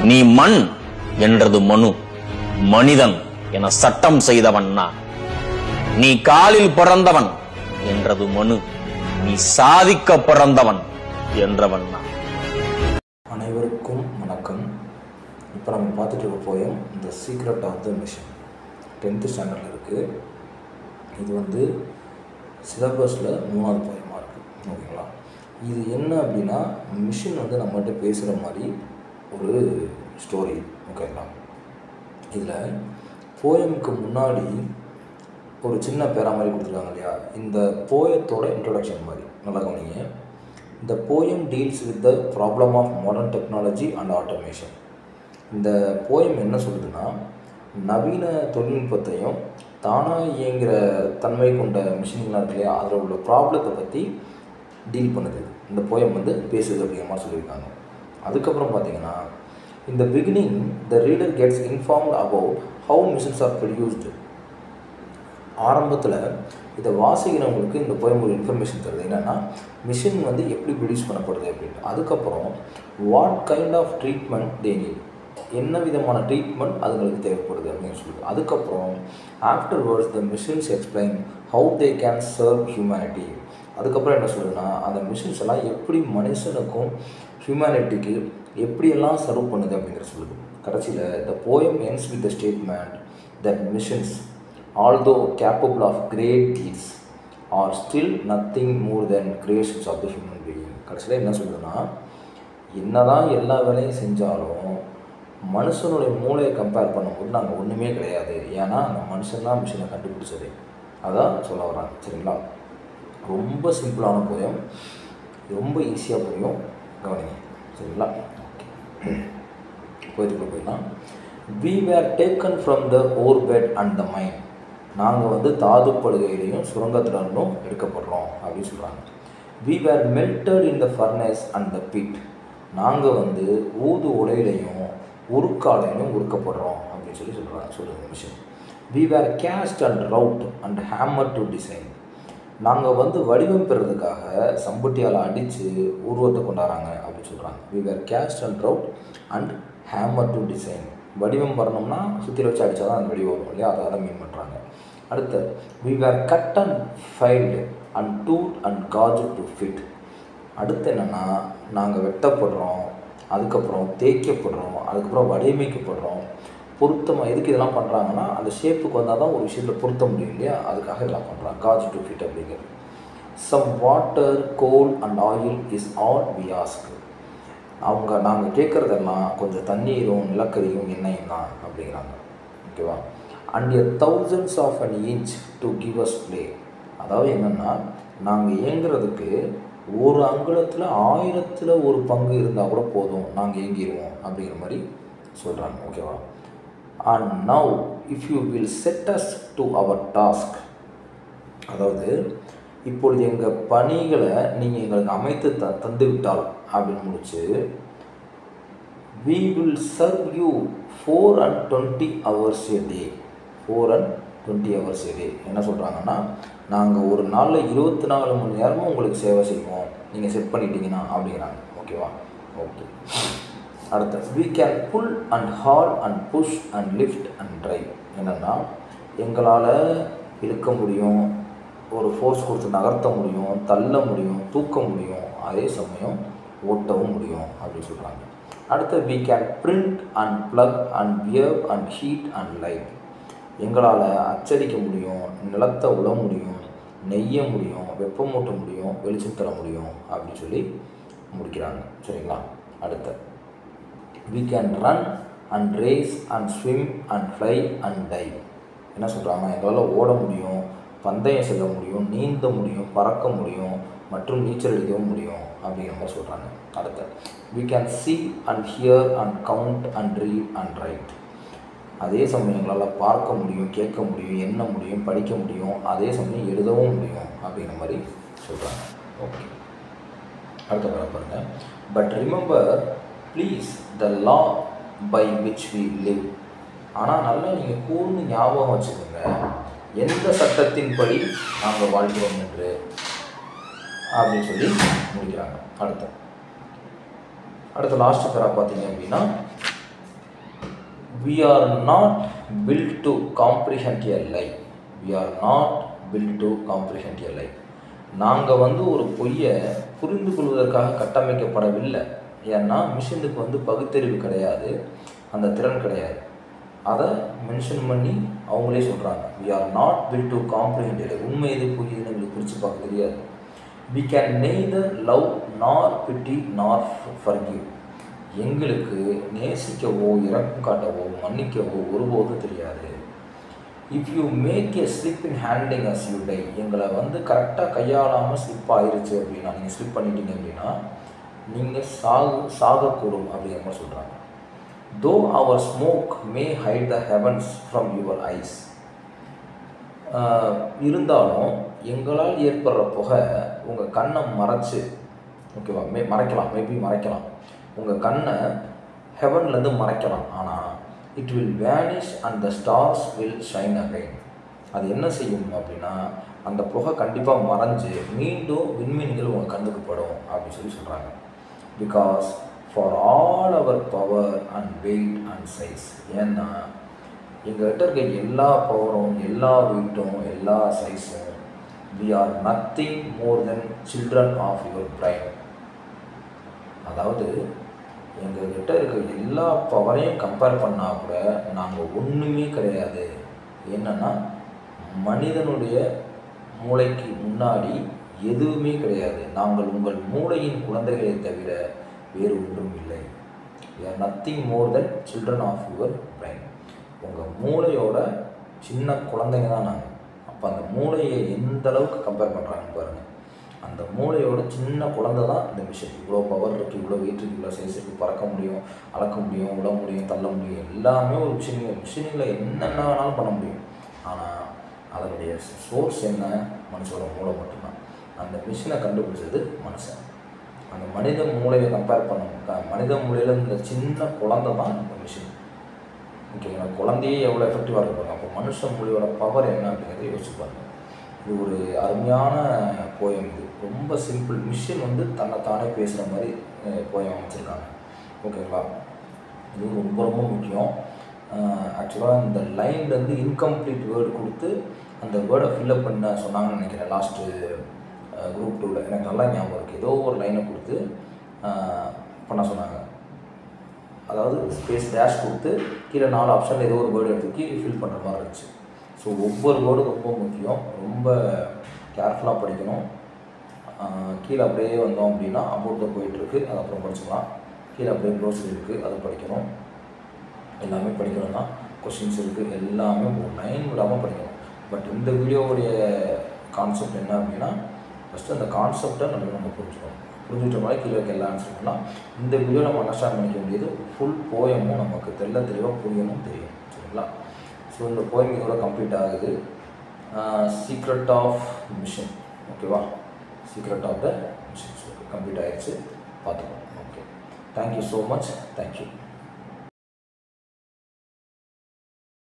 நீ மண் என்றது மனு மனிதன் என சட்டம் செய்தவன் நான் நீ காலில் பிறந்தவன் என்றது மனு நீ சாதிக்க பிறந்தவன் என்றவன் நான் அனைவருக்கும் வணக்கம் இப்போ நம்ம பார்த்துட்டு இருக்க poem the secret of the machine tenth ஸ்டாண்டர்டில் இருக்குது இது வந்து சிலபஸில் மூணாவது போயமாக இருக்குது ஓகேங்களா இது என்ன அப்படின்னா மிஷின் வந்து நம்மகிட்ட பேசுகிற மாதிரி ஒரு ஸ்டோரி ஓகேங்களா இதில் போயமுக்கு முன்னாடி ஒரு சின்ன பேரா மாதிரி கொடுத்துருக்காங்க இல்லையா இந்த போயத்தோட இன்ட்ரொடக்ஷன் மாதிரி நல்லா கவனிங்க இந்த poem deals with the problem of modern technology and automation இந்த போயம் என்ன சொல்லுதுன்னா நவீன தொழில்நுட்பத்தையும் தானாக இயங்குகிற தன்மை கொண்ட மிஷின்லாம் இருக்கு இல்லையா அதில் உள்ள ப்ராப்ளத்தை பற்றி டீல் பண்ணுது இந்த போயம் வந்து பேசுது அப்படிங்கிற மாதிரி சொல்லியிருக்காங்க அதுக்கப்புறம் பார்த்தீங்கன்னா இந்த beginning the reader gets informed about how machines are produced ஆரம்பத்தில் இதை வாசிக்கிறவங்களுக்கு இந்த போயம் ஒரு இன்ஃபர்மேஷன் தருது என்னென்னா மிஷின் வந்து எப்படி ப்ரொடியூஸ் பண்ணப்படுது அப்படின்ட்டு அதுக்கப்புறம் what kind of treatment they need என்ன விதமான ட்ரீட்மெண்ட் அதுங்களுக்கு தேவைப்படுது அப்படின்னு சொல்லுது அதுக்கப்புறம் afterwards the machines explain how they can serve humanity அதுக்கப்புறம் என்ன சொல்லுதுன்னா அந்த மிஷின்ஸ் எல்லாம் எப்படி மனுஷனுக்கும் ஹியூமனிட்டிக்கு எப்படியெல்லாம் சர்வ் பண்ணுது அப்படிங்கிற சொல்லுது கடைசியில் the poem ends with the statement that missions although capable of great deeds are still nothing more than creations of the human being கடைசியில் என்ன சொல்லுதுன்னா என்னதான் எல்லா வேலையும் செஞ்சாலும் மனுஷனுடைய மூளையை கம்பேர் பண்ணும்போது நாங்கள் ஒன்றுமே கிடையாது ஏன்னா அந்த மனுஷன் தான் மிஷினை கண்டுபிடிச்சது அதான் சொல்ல வராங்க சரிங்களா ரொம்ப சிம்பிளான போயம் ரொம்ப ஈஸியாக புரியும் கவனிங்க சரிங்களா ஓகே போயிட்டு போயிடலாம் we were taken from the ore bed and the mine நாங்கள் வந்து தாது படுகையிலையும் சுரங்கத்திலிருந்தும் எடுக்கப்படுறோம் அப்படின்னு சொல்கிறாங்க we were melted in the furnace and the pit நாங்கள் வந்து ஊது உலையிலையும் உருக்காலையிலும் உருக்கப்படுறோம் அப்படின்னு சொல்லி சொல்கிறாங்க சொல்லுங்க machine we were cast and wrought and hammer to design நாங்கள் வந்து வடிவம் பெறதுக்காக சம்பட்டியால் அடித்து உருவத்தை கொண்டாடுறாங்க அப்படின்னு சொல்கிறாங்க we were cast and wrought and hammer to design வடிவம் வரணும்னா சுற்றி வச்சு அடித்தா தான் அந்த வடிவம் வரும் இல்லையா அதை அதை மீன் பண்ணுறாங்க அடுத்து we were cut and filed and டூட் அண்ட் காஜ் டு ஃபிட் அடுத்து என்னென்னா நாங்கள் வெட்டப்படுறோம் அதுக்கப்புறம் தேய்க்கப்படுறோம் அதுக்கப்புறம் வடிவமைக்கப்படுறோம் பொருத்தமாக எதுக்கு இதெல்லாம் பண்ணுறாங்கன்னா அந்த ஷேப்புக்கு வந்தால் தான் ஒரு விஷயத்தில் பொருத்த முடியும் இல்லையா அதுக்காக இதெல்லாம் பண்ணுறாங்க காஜ் டு ஃபிட் அப்படிங்கிறது some water coal and oil is all we ask அவங்க நாங்கள் கேட்குறதெல்லாம் கொஞ்சம் தண்ணீரும் நிலக்கரியும் எண்ணெயும் தான் அப்படிங்கிறாங்க ஓகேவா and a thousands of an inch to give us play அதாவது என்னென்னா நாங்கள் இயங்குறதுக்கு ஒரு அங்குலத்தில் ஆயிரத்தில் ஒரு பங்கு இருந்தால் கூட போதும் நாங்கள் இயங்கிடுவோம் அப்படிங்கிற மாதிரி சொல்கிறாங்க ஓகேவா and now if you will set us to our task அதாவது இப்பொழுது எங்கள் பணிகளை நீங்கள் எங்களுக்கு அமைத்து த தந்து விட்டால் அப்படின்னு முடிச்சு we will serve you four and twenty hours a day four and twenty hours a day என்ன சொல்கிறாங்கன்னா நாங்கள் ஒரு நாளில் இருபத்தி நாலு மணி நேரமும் உங்களுக்கு சேவை செய்வோம் நீங்கள் செட் பண்ணிட்டீங்கன்னா அப்படிங்கிறாங்க ஓகேவா ஓகே அடுத்து we can pull and haul and push and lift and drive என்னென்னா எங்களால் இழுக்க முடியும் ஒரு ஃபோர்ஸ் கொடுத்து நகர்த்த முடியும் தள்ள முடியும் தூக்க முடியும் அதே சமயம் ஓட்டவும் முடியும் அப்படின்னு சொல்கிறாங்க அடுத்து we can print and plough and wear and heat and light எங்களால் அச்சடிக்க முடியும் நிலத்தை உழ முடியும் நெய்ய முடியும் வெப்பமூட்ட முடியும் வெளிச்சம் தர முடியும் அப்படின்னு சொல்லி முடிக்கிறாங்க சரிங்களா அடுத்து we can run and race and swim and fly and dive என்ன சொல்கிறாங்க எங்களால் ஓட முடியும் பந்தயம் செல்ல முடியும் நீந்த முடியும் பறக்க முடியும் மற்றும் நீச்சல் அடிக்கவும் முடியும் அப்படிங்கிற மாதிரி சொல்கிறாங்க அடுத்து we can see and hear and count and read and write அதே சமயம் எங்களால் பார்க்க முடியும் கேட்க முடியும் எண்ண முடியும் படிக்க முடியும் அதே சமயம் எழுதவும் முடியும் அப்படிங்கிற மாதிரி சொல்கிறாங்க ஓகே அடுத்த வர பாருங்க but remember please the law by which we live ஆனால் நல்லா நீங்கள் கூர்ந்து ஞாபகம் வச்சுக்கோங்க எந்த சட்டத்தின்படி நாங்கள் வாழ்கிறோம் என்று அப்படின்னு சொல்லி முடிக்கிறாங்க அடுத்து அடுத்த லாஸ்ட் பேரா பார்த்தீங்க அப்படின்னா we are not built to comprehend a lie we are not built to comprehend a lie நாங்கள் வந்து ஒரு பொய்யை புரிந்து கொள்வதற்காக கட்டமைக்கப்படவில்லை ஏன்னா மிஷினுக்கு வந்து பகுத்தறிவு கிடையாது அந்த திறன் கிடையாது அதை மென்ஷன் பண்ணி அவங்களே சொல்கிறாங்க we are not built to comprehend a lie உண்மை எது பொய் எதுன்னு எங்களுக்கு பிரித்து பார்க்க தெரியாது we can neither love nor pity nor forgive எங்களுக்கு நேசிக்கவோ இரக்கம் காட்டவோ மன்னிக்கவோ ஒருபோதும் தெரியாது if you make a slip in handling us you die எங்களை வந்து கரெக்டாக கையாளாமல் ஸ்லிப் ஆயிருச்சு அப்படின்னா நீங்கள் ஸ்லிப் பண்ணிட்டீங்க அப்படின்னா நீங்கள் சாகு சாகக்கூடும் அப்படிங்கிற மாதிரி சொல்கிறாங்க though our smoke may hide the heavens from your eyes இருந்தாலும் எங்களால் ஏற்படுற புகை உங்கள் கண்ணை மறைச்சு ஓகேவா மே மறைக்கலாம் மேபி மறைக்கலாம் உங்கள் கண்ணை ஹெவன்லேருந்து மறைக்கலாம் ஆனால் it will vanish and the stars will shine again அது என்ன செய்யும் அப்படின்னா அந்த புகை கண்டிப்பாக மறைஞ்சு மீண்டும் விண்மீன்கள் உங்கள் கண்ணுக்கு படும் அப்படின்னு சொல்லி சொல்கிறாங்க because for all our power and weight and size ஏன்னா எங்கள்கிட்ட இருக்க எல்லா பவரும் எல்லா வெயிட்டும் எல்லா சைஸும் we are nothing more than children of your brain அதாவது எங்ககிட்ட இருக்க எல்லா பவரையும் கம்பேர் பண்ணால் கூட நாங்கள் ஒன்றுமே கிடையாது என்னன்னா மனிதனுடைய மூளைக்கு முன்னாடி எதுவுமே கிடையாது நாங்கள் உங்கள் மூளையின் குழந்தைகளை தவிர வேறு ஒன்றும் இல்லை are nothing more than children of your brain உங்கள் மூளையோட சின்ன குழந்தைங்க தான் நாங்கள் அப்போ அந்த மூளையை எந்த அளவுக்கு கம்பேர் பண்ணுறாங்கன்னு பாருங்கள் அந்த மூளையோட சின்ன குழந்தை தான் இந்த மிஷின் இவ்வளோ பவர் இருக்குது இவ்வளோ வெயிட் இருக்குது இவ்வளோ சைஸ் இருக்குது பறக்க முடியும் அளக்க முடியும் விட முடியும் தள்ள முடியும் எல்லாமே ஒரு மிஷின் மிஷினில் என்னென்ன வேணாலும் பண்ண முடியும் ஆனால் அதனுடைய சோர்ஸ் என்ன மனுஷோட மூளை மட்டும்தான் அந்த மிஷினை கண்டுபிடிச்சது மனுஷன் அந்த மனித மூளையை கம்பேர் பண்ண மனித மூளையில் இந்த சின்ன குழந்தை தான் இந்த மிஷின் ஓகேங்களா குழந்தையே எவ்வளோ எஃபெக்டிவாக இருப்பாங்க அப்போ மனுஷ மொழியோட பவர் என்ன அப்படிங்கிறத யோசிச்சு பாருங்க இது ஒரு அருமையான போயம் இது ரொம்ப சிம்பிள் மிஷின் வந்து தன்னை தானே பேசுகிற மாதிரி போயம் அமைச்சிருக்காங்க ஓகேங்களா இது ரொம்ப ரொம்ப முக்கியம் ஆக்சுவலாக இந்த லைன்லேருந்து இன்கம்ப்ளீட் வேர்டு கொடுத்து அந்த வேர்டை ஃபில்அப் பண்ண சொன்னாங்கன்னு நினைக்கிறேன் லாஸ்ட்டு குரூப் டூவில் எனக்கு நல்லா ஞாபகம் இருக்குது ஏதோ ஒரு லைனை கொடுத்து பண்ண சொன்னாங்க அதாவது ஸ்பேஸ் டேஷ் கொடுத்து கீழே நாலு ஆப்ஷனில் ஏதோ ஒரு வேர்டு எடுத்துக்கி ஃபில் பண்ணுற மாதிரி இருந்துச்சு ஸோ ஒவ்வொரு வேர்டும் ரொம்ப முக்கியம் ரொம்ப கேர்ஃபுல்லாக படிக்கணும் கீழே அப்படியே வந்தோம் அப்படின்னா அபவுட்டில் போயிட்டுருக்கு அது அப்புறம் படிச்சுக்கலாம் கீழே அப்படியே க்ளோஸில் இருக்குது அதை படிக்கணும் எல்லாமே படிக்கணும் தான் கொஷின்ஸ் இருக்குது எல்லாமே ஒரு லைன் விடாமல் படிக்கணும் பட் இந்த வீடியோவுடைய கான்செப்ட் என்ன அப்படின்னா ஃபஸ்ட்டு அந்த கான்செப்டை நம்ம நம்ம புரிஞ்சுக்கணும் புரிஞ்சுக்கிட்ட மாதிரி கீழே இருக்க எல்லா ஆன்சர் பண்ணலாம் இந்த வீடியோ நம்ம அண்டர்ஸ்டாண்ட் பண்ணிக்க வேண்டியது ஃபுல் போயமும் நமக்கு தெல்ல தெளிவாக புரியணும் தெரியும் சரிங்களா ஸோ இந்த போயம் இதோட கம்ப்ளீட் ஆகுது சீக்ரெட் ஆஃப் மிஷின் ஓகேவா secret of the machines okay complete ஆகிடுச்சு பார்த்துக்கோங்க okay thank you so much thank you